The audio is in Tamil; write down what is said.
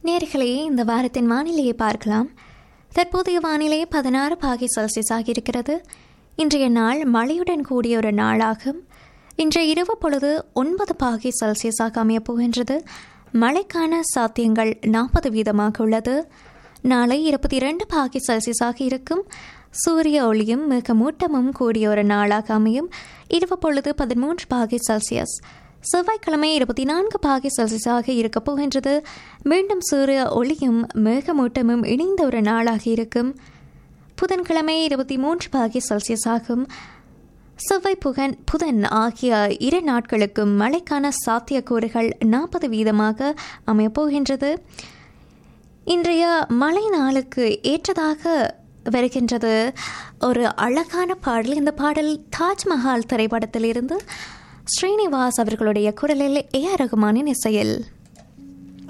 நேர்களே இந்த வாரத்தின் வானிலையை பார்க்கலாம் தற்போதைய வானிலை பதினாறு பாகை செல்சியஸ் ஆகியிருக்கிறது இன்றைய நாள் மழையுடன் கூடிய ஒரு நாளாகும் இன்றைய இரவு பொழுது ஒன்பது பாகை செல்சியஸாக அமையப் போகின்றது மழைக்கான சாத்தியங்கள் நாற்பது வீதமாக உள்ளது நாளை இருபத்தி இரண்டு பாகை செல்சியஸாக இருக்கும் சூரிய ஒளியும் மிக மூட்டமும் கூடிய ஒரு நாளாக அமையும் இரவு பொழுது பதிமூன்று பாகை செல்சியஸ் செவ்வாய்க்கிழமை இருபத்தி நான்கு பாகை செல்சியஸாக இருக்கப் போகின்றது மீண்டும் சூரிய ஒளியும் மேகமூட்டமும் இணைந்த ஒரு நாளாக இருக்கும் புதன்கிழமை இருபத்தி மூன்று பாகை செல்சியஸ் ஆகும் செவ்வாய் புகன் புதன் ஆகிய இரு நாட்களுக்கும் மழைக்கான சாத்தியக்கூறுகள் நாற்பது வீதமாக அமையப்போகின்றது இன்றைய மழை நாளுக்கு ஏற்றதாக வருகின்றது ஒரு அழகான பாடல் இந்த பாடல் தாஜ்மஹால் திரைப்படத்திலிருந்து ஸ்ரீனிவாஸ் அவர்களுடைய குரலில் ஏ ஆர் ரகுமானின் இசையில்